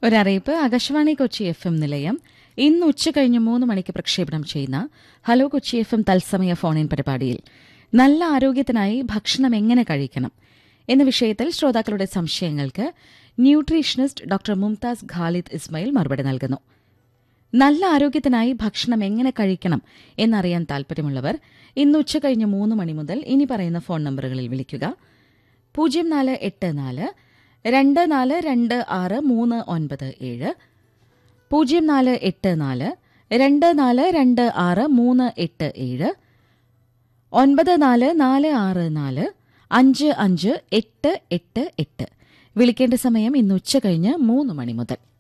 ഒരറിയിപ്പ് Akashvani Kochi FM എം നിലയം ഇന്ന് ഉച്ച കഴിഞ്ഞ് മൂന്ന് മണിക്ക് പ്രക്ഷേപണം ചെയ്യുന്ന ഹലോ കൊച്ചി എഫ് എം തത്സമയ ഫോണിൻ പരിപാടിയിൽ നല്ല ആരോഗ്യത്തിനായി ഭക്ഷണം എങ്ങനെ കഴിക്കണം എന്ന വിഷയത്തിൽ ശ്രോതാക്കളുടെ സംശയങ്ങൾക്ക് ന്യൂട്രീഷനിസ്റ്റ് ഡോക്ടർ മുംതാസ് ഖാലിദ് ഇസ്മയിൽ മറുപടി നൽകുന്നു നല്ല ആരോഗ്യത്തിനായി ഭക്ഷണം എങ്ങനെ കഴിക്കണം എന്നറിയാൻ താൽപര്യമുള്ളവർ ഇന്ന് ഉച്ച കഴിഞ്ഞ് മൂന്ന് മണി മുതൽ ഇനി പറയുന്ന ഫോൺ നമ്പറുകളിൽ വിളിക്കുക പൂജ്യം നാല് എട്ട് നാല് രണ്ട് നാല് രണ്ട് ആറ് മൂന്ന് ഒൻപത് ഏഴ് പൂജ്യം നാല് എട്ട് നാല് രണ്ട് നാല് രണ്ട് ആറ് മൂന്ന് എട്ട് ഏഴ് ഒൻപത് നാല് നാല് ആറ് നാല് അഞ്ച് അഞ്ച് എട്ട് എട്ട് എട്ട് വിളിക്കേണ്ട സമയം ഇന്ന് ഉച്ച കഴിഞ്ഞ് മൂന്ന് മണി മുതൽ